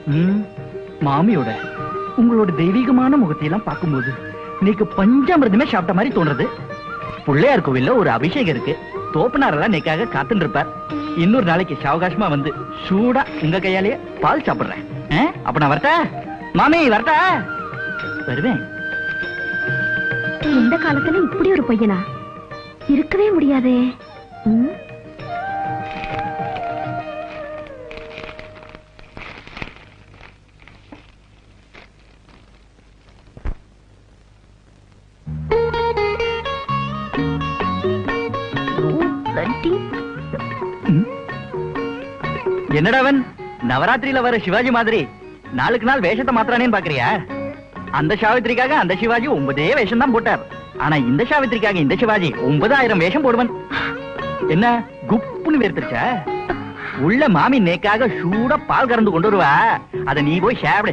ம், மாமியோட உங்களோட தெய்வீகமான முகத்தையெல்லாம் பார்க்கும்போது நீக்கு பஞ்சாமிரதமே சாப்பிட்ட மாதிரி தோணுது பிள்ளையார் கோவில்ல ஒரு அபிஷேகம் இருக்கு தோப்பனாரெல்லாம் நீக்காக காத்துட்டு இருப்பார் இன்னொரு நாளைக்கு சாவகாசமா வந்து சூடா உங்க கையாலேயே பால் சாப்பிடுறேன் ஆ? அப்ப நான் வரட்டா மாமி வரட்டா வருவேன் இந்த காலத்துல இப்படி ஒரு பையனா இருக்கவே முடியாதே ம்? என்னடா அவன் நவராத்திரியில வர சிவாஜி மாதிரி நாளுக்கு நாள் வேஷத்தை மாத்திரானேன்னு பாக்குறியா அந்த சாவித்திரிக்காக அந்த சிவாஜி ஒன்பதே வேஷம் தான் போட்டார் ஆனா இந்த சாவித்திரிக்காக இந்த சிவாஜி ஒன்பதாயிரம் வேஷம் போடுவன் என்ன குப்புன்னு வேர்த்துருச்சா உள்ள மாமி நேக்காக சூட பால் கறந்து கொண்டு வருவா அத நீ போய் சாப்பிடு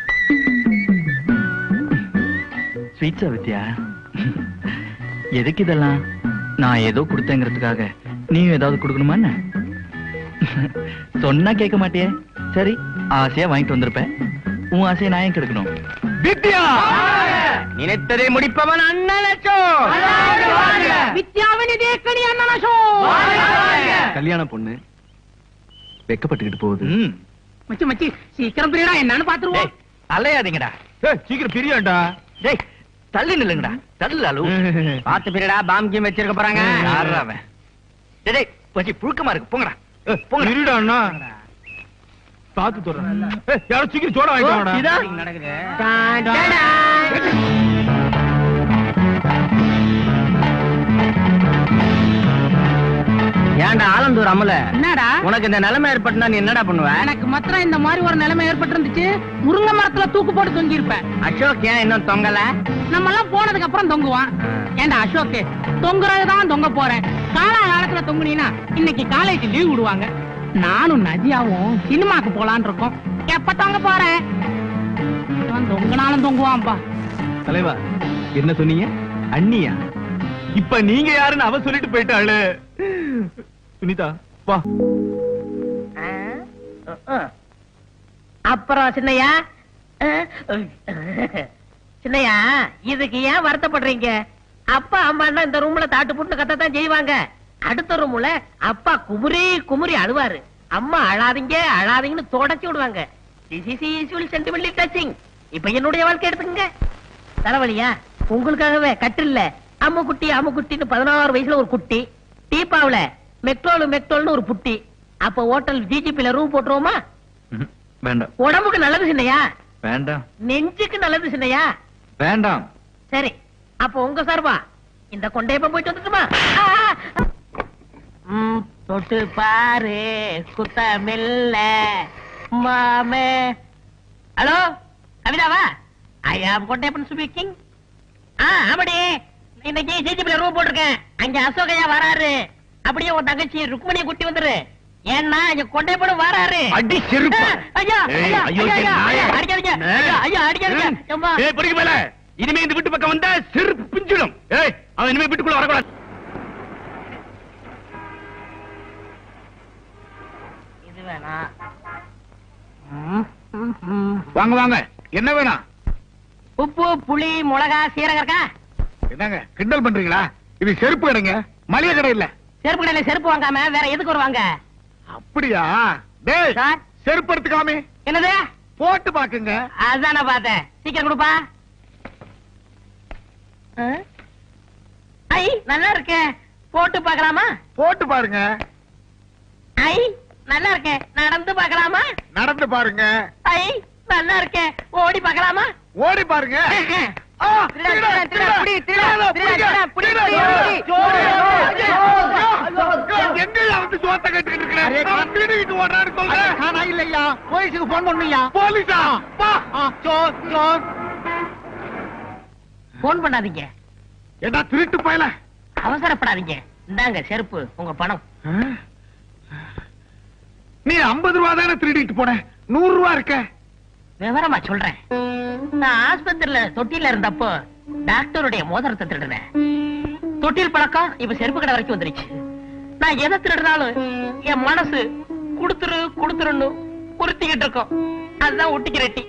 ஸ்வீட் சாவித்யா எதுக்கு இதெல்லாம் நான் ஏதோ கொடுத்தேங்கிறதுக்காக நீயும் ஏதாவது கொடுக்கணுமா என்ன சொன்னா கேட்க மாட்டியே சரி ஆசையா வாங்கிட்டு வந்திருப்பேன் உன் ஆசையை நான் ஏன் கெடுக்கணும் வித்யா நினைத்ததை முடிப்பவன் அண்ணலச்சோ வித்யாவின் தேக்கணி அண்ணனசோ கல்யாண பொண்ணு வெக்கப்பட்டுக்கிட்டு போகுது ம். மச்சி மச்சி சீக்கிரம் பிரியடா என்னன்னு பாத்துருவோம் டேய், அலையாதீங்கடா ஏய், சீக்கிரம் பிரியாண்டா டேய் தள்ளி நில்லுங்கடா தள்ளு அலு பாத்து பிரியடா பாம் கீம் வச்சிருக்க போறாங்க யார்றா அவன்? டேய், டேய் வச்சு புழுக்கமா இருக்கு போங்கடா போங்க இருடா அண்ணா பாத்து தோறேன் யாரும் சீக்கிரம் சோட வாங்கிட்டு இதா? நடக்குது ஏன்டா ஆலந்தூர் அமல என்னடா உனக்கு இந்த நிலைமை ஏற்பட்டுனா நீ என்னடா பண்ணுவ எனக்கு மாத்திரம் இந்த மாதிரி ஒரு நிலைமை ஏற்பட்டு இருந்துச்சு முருங்கை மரத்துல தூக்கு போட்டு தொங்கி இருப்பேன் அசோக் ஏன் இன்னும் தொங்கல நம்ம எல்லாம் போனதுக்கு அப்புறம் தொங்குவான் ஏண்டா அசோக் தொங்குறதுதான் தொங்க போறேன் காலா காலத்துல தொங்குனீனா இன்னைக்கு காலேஜ் லீவ் விடுவாங்க நானும் நதியாவும் சினிமாக்கு போலான்னு இருக்கோம் எப்ப தொங்க போறேன் இவன் தொங்குனாலும் தொங்குவான்பா தலைவா என்ன சொன்னீங்க அண்ணியா இப்ப நீங்க யாருன்னு அவ சொல்லிட்டு போயிட்டாளு சுனிதா வா அப்புறம் சின்னையா சின்னையா இதுக்கு ஏன் வருத்தப்படுறீங்க அப்பா அம்மான்னா இந்த ரூம்ல தாட்டு புட்டு கத்தத்தான் செய்வாங்க அடுத்த ரூம்ல அப்பா குமுறி குமுறி அழுவாரு அம்மா அழாதீங்க அழாதீங்கன்னு தொடச்சி விடுவாங்க This is usual sentimentally touching. இப்ப என்னுடைய வாழ்க்கை எடுத்துக்கங்க தலைவலியா உங்களுக்காகவே கட்டில்ல அம்மு குட்டி அம்மு குட்டின்னு பதினாறு வயசுல ஒரு குட்டி டீப்பாவுல மெக்டோலு மெக்டோல்னு ஒரு புட்டி அப்ப ஹோட்டல் ஜிஜிபில ரூம் போட்டுருவோமா ம், வேண்டாம் உடம்புக்கு நல்லது சின்னையா வேண்டாம் நெஞ்சுக்கு நல்லது சின்னையா வேண்டாம் சரி அப்ப உங்க சார்பா இந்த கொண்டையப்ப போயிட்டு வந்துட்டுமா ம், தொட்டு பாரு குத்தமில்ல மாமே ஹலோ கவிதாவா ஐ ஆம் கொண்டையப்பன் ஸ்பீக்கிங் ஆ ஆமாடி இன்னைக்கு ஜிஜிபில ரூம் போட்டிருக்கேன் அங்க அசோகையா வராரு அப்படியே உன் தங்கச்சி ருக்மணியை கூட்டி வந்துரு ஏன்னா இங்க கொண்டையப்பனும் வராரு அடி செருப்பா. ஐயா ஏய், ஐயா ஐயோ, ஐயா, ஐயா, நாயே. அடிக்காதீங்க ஐயா, ஐயா அடிக்காதீங்க அம்மா ஏய் பொறுக்கி மேல இனிமே இந்த வீட்டு பக்கம் வந்தா செருப்பு பிஞ்சிடும் ஏய் அவன் இனிமே வீட்டுக்குள்ள வரக்கூடாது இது வேணா ம், ம், ம். வாங்க வாங்க என்ன வேணும் உப்பு புளி மிளகா சீரகம் இருக்கா என்னங்க கிண்டல் பண்றீங்களா இது செருப்பு கடைங்க மளிகை கடை இல்ல செருப்பு கடையில செருப்பு வாங்காம வேற எதுக்கு வருவாங்க அப்படியா டேய் சார் செருப்பு எடுத்துக்காமே என்னது போட்டு பாக்குங்க அதான் நான் பார்த்தேன் சீக்கிரம் கொடுப்பா ஆ? ஐ நல்லா இருக்கே போட்டு பார்க்கலாமா போட்டு பாருங்க ஐ நல்லா இருக்கே நடந்து பார்க்கலாமா நடந்து பாருங்க ஐ நல்லா இருக்கே ஓடி பார்க்கலாமா ஓடி பாருங்க ஆ, திருடா, திருடா, திருடா, திருடா, புடி, திருடா, திருடா, திருடா, திருடா, புடி, திருடா, புடி, சோறு, புடி. சோறு, சோறு. எங்கய்யா வந்து சோத்தை கட்டிக்கிட்டு இருக்கிற? அவன் திருடிக்கிட்டு ஓடுறான்னு சொல்றேன். இல்லையா போலீஸுக்கு போன் பண்ணுயா போலீஸா? வா. போன் பண்ணாதீங்க ஏண்டா திருட்டு பயல அவசரப்படாதீங்க இந்தாங்க செருப்பு உங்க பணம் நீ 50 ரூபா தானே திருடிட்டு போன நூறு ரூபா இருக்க விவரமா சொல்றேன் நான் ஆஸ்பத்திரியில தொட்டில இருந்தப்போ டாக்டருடைய மோதிரத்தை திருடுனேன் தொட்டில் பழக்கம் இப்ப செருப்பு கடை வரைக்கும் வந்துருச்சு நான் எதை திருடினாலும் என் மனசு குடுத்துரு குடுத்துருன்னு உறுத்திக்கிட்டு இருக்கோம் அதுதான் ஒட்டிக்கு ரெட்டி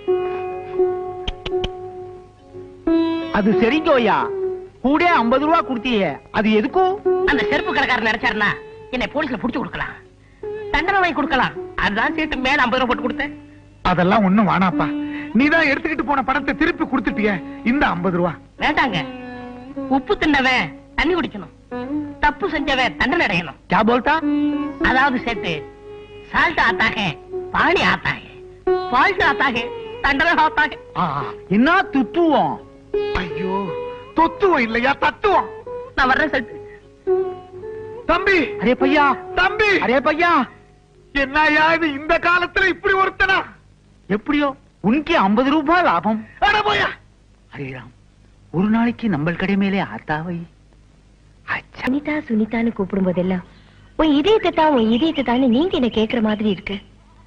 அது சரிங்கோயா கூட ஐம்பது ரூபா கொடுத்தியே அது எதுக்கும் அந்த செருப்பு கடைக்காரர் நினைச்சாருன்னா என்னை போலீஸ்ல புடிச்சு கொடுக்கலாம் தண்டனை வாங்கி கொடுக்கலாம் அதுதான் சீட்டு மேல ஐம்பது ரூபாய் போட்டு கொடுத்தேன் அதெல்லாம் ஒண்ணும் வேணாப்பா நீதான் எடுத்துக்கிட்டு போன படத்தை திருப்பி கொடுத்துட்டிய இந்த ஐம்பது ரூபா வேண்டாங்க உப்பு தின்னவன் தண்ணி குடிக்கணும் தப்பு செஞ்சவன் தண்டனை அடையணும் क्या बोलता அதாவது சேர்த்து சால்ட் ஆத்தாக பாணி ஆத்தாக ஃபால்ட் ஆத்தாக தண்டனை ஆத்தாக ஆ, என்ன துத்துவோம் ஐயோ தொத்துவம் இல்லையா தத்துவம் நான் வர்றேன் செட்டு தம்பி அரே பையா தம்பி அரே பையா என்னையா இது இந்த காலத்துல இப்படி ஒருத்தனா எப்படியோ உனக்கு ஐம்பது ரூபாய் லாபம் அட போயா அரே ராம் ஒரு நாளைக்கு நம்ம கடை மேலே ஆத்தாவை அச்சா சுனிதா சுனிதான்னு கூப்பிடும் போதெல்லாம் உன் இதயத்தை தான் உன் இதயத்தை தான் நீங்க என்ன கேக்குற மாதிரி இருக்கு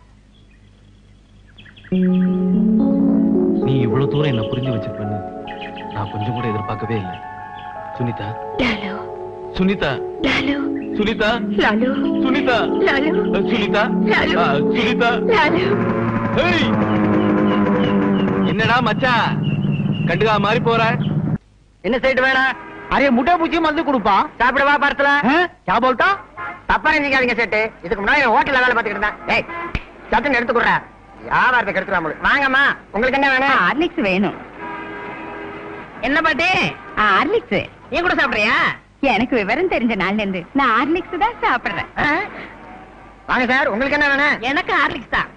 நீ இவ்வளவு தூரம் என்ன புரிஞ்சு வச்சுக்கணும்னு நான் கொஞ்சம் கூட எதிர்பார்க்கவே இல்லை சுனிதா லாலு சுனிதா லாலு சுனிதா லாலு சுனிதா லாலு அஹ், சுனிதா லாலு. ஆ, சுனிதா லாலு ஏய்! என்னடா மச்சான் கண்டுக்கா மாதிரி போற என்ன சைடு வேணாம் அரே முட்டை பூச்சி மருந்து கொடுப்பா சாப்பிடவா பார்த்தல क्या बोलता தப்பா நினைக்காதீங்க செட்டு இதுக்கு முன்னாடி ஹோட்டல்ல வேலை பார்த்துக்கிட்டு இருந்தேன் ஏய் சட்டுன்னு எடுத்து கொடுற வியாபாரத்தை கெடுத்துறா வாங்கம்மா உங்களுக்கு என்ன வேணும் ஹார்லிக்ஸ் வேணும் என்ன பாட்டி ஹார்லிக்ஸ் நீ கூட சாப்பிடுறியா எனக்கு விவரம் தெரிஞ்ச நாள்ல இருந்து நான் ஹார்லிக்ஸ் தான் சாப்பிடுறேன் ஆ? வாங்க சார் உங்களுக்கு என்ன வேணும் எனக்கு ஹார்லிக்ஸ் தான்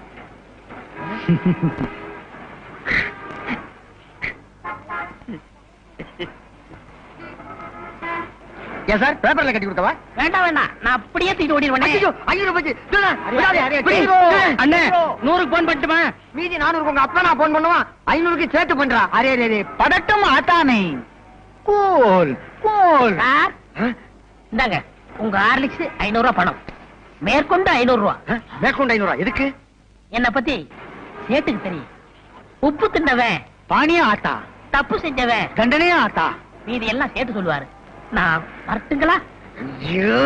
ஏன் சார் பேப்பர்ல கட்டி கொடுக்கவா வேண்டாம் வேண்டாம் நான் அப்படியே தூக்கிட்டு ஓடிடுவேன் ஐயோ போச்சு விடாதே, அரே, பிடி. பிடி. அண்ணே நூறுக்கு போன் பண்ணட்டுமா மீதி நானூறுக்கு உங்க அப்பா நான் போன் பண்ணுவான் ஐநூறுக்கு சேர்த்து பண்றா அரே அரே அரே படட்டும் ஆத்தானே கூல் கூல் சார் இந்தாங்க உங்க ஹார்லிக்ஸ் ஐநூறு ரூபாய் பணம் மேற்கொண்டு ஐநூறு ரூபாய் மேற்கொண்டு ஐநூறா எதுக்கு என்ன பத்தி சேட்டுக்கு தெரியும் உப்பு தின்னவன் பானியா ஆத்தா தப்பு செஞ்சவன் தண்டனையா ஆத்தா மீதி எல்லாம் சேர்த்து சொல்லுவாரு நான் வரட்டுங்களா ஐயோ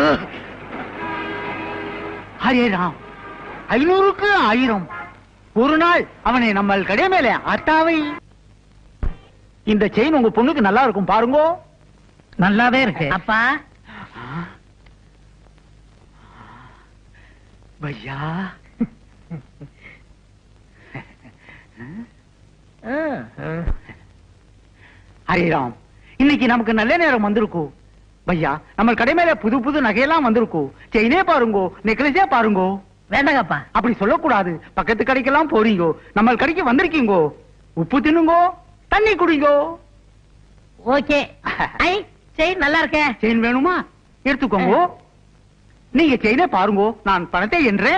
ஹரே ராம் ஐநூறுக்கு ஆயிரம் ஒரு நாள் அவனை நம்ம கடை மேலே ஆத்தாவை இந்த செயின் உங்க பொண்ணுக்கு நல்லா இருக்கும் பாருங்க நல்லாவே இருக்கு அப்பா பையா ஹரே ராம் இன்னைக்கு நமக்கு நல்ல நேரம் வந்திருக்கும் பையா நம்ம கடை மேல புது புது நகையெல்லாம் வந்திருக்கும் செயினே பாருங்கோ நெக்லஸே பாருங்கோ வேண்டாங்கப்பா அப்படி சொல்லக்கூடாது பக்கத்து கடைக்கெல்லாம் போறீங்கோ நம்ம கடைக்கு வந்திருக்கீங்கோ உப்பு தின்னுங்கோ தண்ணி குடிங்கோ ஓகே ஐ சரி நல்லா இருக்கே செயின் வேணுமா எடுத்துக்கோங்க நீங்க செயினே பாருங்கோ நான் பணத்தை என்றேன்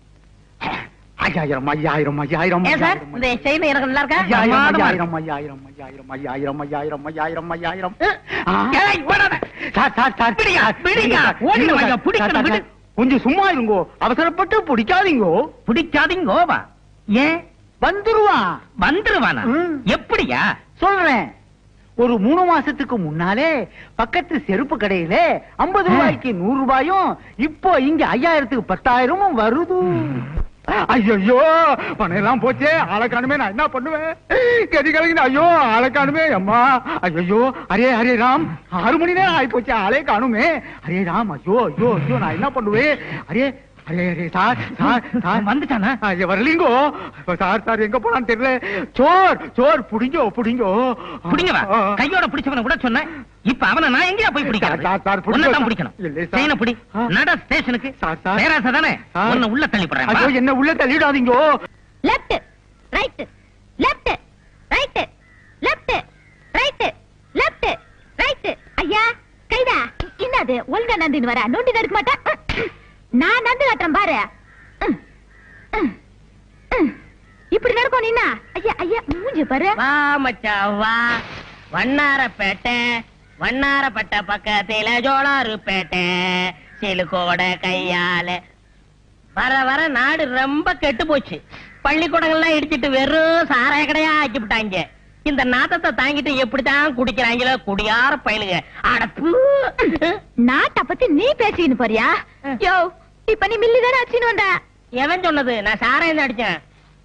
ஐயாயிரம் ஐயாயிரம் ஐயாயிரம் ஏன் சார் ஐயாயிரம், இந்த செயின் எனக்கு நல்லா இருக்கா ஐயாயிரம் பிரமாதமா ஐயாயிரம் ஐயாயிரம் ஐயாயிரம் ஐயாயிரம் ஐயாயிரம் ஐயாயிரம் ஐயாயிரம் இருக்கு. ஆ. ஏய், ஓடாத. சார் சார் சார் பிடிங்க, பிடிங்க. சார், ஓடிடுங்க, இருங்க ஐயா, சார். பிடிக்கணும், சார், சார், விடு. சார். கொஞ்சம் சும்மா இருங்கோ அவசரப்பட்டு பிடிக்காதீங்கோ பிடிக்காதீங்கோவா ஏன் வந்துருவான் வந்துருவானா ம். எப்படியா சொல்றேன் ஒரு மூணு மாசத்துக்கு முன்னாலே பக்கத்து செருப்பு கடையில ஐம்பது ரூபாய்க்கு நூறு ரூபாயும் இப்போ இங்க ஐயாயிரத்துக்கு பத்தாயிரமும் வருது ஐயோ பணம் எல்லாம் போச்சே ஆளை காணுமே நான் என்ன பண்ணுவேன் கதி கலங்கின ஐயோ ஆளை காணுமே அம்மா ஐயோ அரே ஹரே ராம் ஆறு மணி நேரம் ஆகி போச்சு ஆளே காணுமே அரே ராம் ஐயோ ஐயோ ஐயோ நான் என்ன பண்ணுவேன் அரே அரே அரே சார் சார் சார் வந்துட்டானா ஐயா, வரலீங்கோ சார் சார் எங்க போனான்னு தெரியல சோர் சோர் புடிங்கோ புடிங்கோ பிடிங்கவா ஆ, ஆ. கையோட பிடிச்சவன கூட சொன்னேன் இப்ப அவனை நான் எங்கயா போய் பிடிக்கிறது சார், சார், பிடிச்சோ, உன்னை தான் சார். பிடிக்கணும் இல்லை, சார். செயினை பிடி ஆ. நட ஸ்டேஷனுக்கு சார், சார். பேராசை தானே சார். உன்னை உள்ள தள்ளி ஐயோ போடுறேன் என்ன உள்ள தள்ளிடாதீங்கோ left right left right left right left right ஐயா கைதா என்னது ஒழுங்கா நந்தின்னு வர நோண்டி நடக்க மாட்டேன் நான் நந்து காட்டுறேன் பாரு ம், ம், ம். இப்படி நடக்கும் நீனா ஐயா ஐயா மூஞ்சி பாரு வா மச்சான் வா வண்ணாரப்பேட்டை வண்ணாரப்பட்ட பக்கத்துல ஜோளாறுப்பேட்டை சிலுக்கோட கையால வர வர நாடு ரொம்ப கெட்டு போச்சு பள்ளிக்கூடங்கள்லாம் இடிச்சிட்டு வெறும் சாராய கடையா ஆக்கி விட்டாங்க இந்த நாத்தத்தை தாங்கிட்டு எப்படித்தான் குடிக்கிறாங்களோ குடியார பயலுங்க அடப்பு நாட்டை பத்தி நீ பேசிக்கின்னு போறியா யோ இப்ப நீ மில்லி தானே அச்சின்னு வந்த எவன் சொன்னது நான் சாராயம் தான் அடிச்சேன்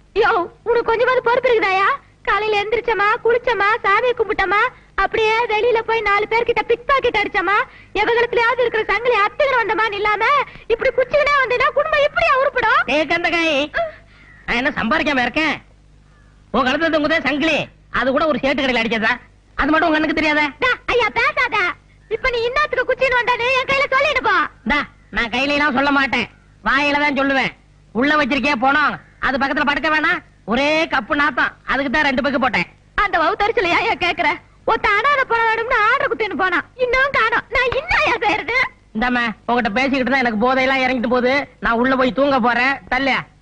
யோ உனக்கு கொஞ்சமாவது பொறுப்பு இருக்குதாயா காலையில எந்திரிச்சமா குளிச்சமா சாமியை கும்பிட்டமா அப்படியே வெளியில போய் நாலு பேர்கிட்ட பிக் பாக்கெட் அடிச்சமா எவகலத்துலயாவது இருக்கிற சங்கிலி அத்துக்கிற வந்தமான்னு இல்லாம இப்படி குச்சிக்கினே வந்தீங்கன்னா குடும்பம் எப்படியா உருப்படும் ஏ கந்தகாய் நான் என்ன சம்பாதிக்காம இருக்கேன் உன் கழுத்துல தொங்குதே சங்கிலி அது கூட ஒரு சேட்டு கடையில் அடிச்சதா அது மட்டும் உங்க கண்ணுக்கு தெரியாதா டா, ஐயா பேசாத இப்ப நீ இன்னத்துக்கு குச்சின்னு வந்தானே என் கையில சொல்லிடு போ இந்தா நான் கையில எல்லாம் சொல்ல மாட்டேன் வாயில தான் சொல்லுவேன் உள்ள வச்சிருக்கே போனோம் அது பக்கத்துல படுக்க வேணாம் ஒரே கப்பு நாத்தம் அதுக்கு தான் ரெண்டு பக்கு போட்டேன் அந்த வவுத்தரிச்சல ஏன் ஏன் கேக்குற ஒத்த அனாத போன வேணும்னு ஆர்டர் குத்தின்னு போனான் இன்னும் காணோம் நான் இன்னும் ஏன் செய்யறது இந்தாம உங்ககிட்ட பேசிக்கிட்டு தான் எனக்கு போதையெல்லாம் இறங்கிட்டு போகுது நான் உள்ள போய் தூங்க போறேன் தல்லையா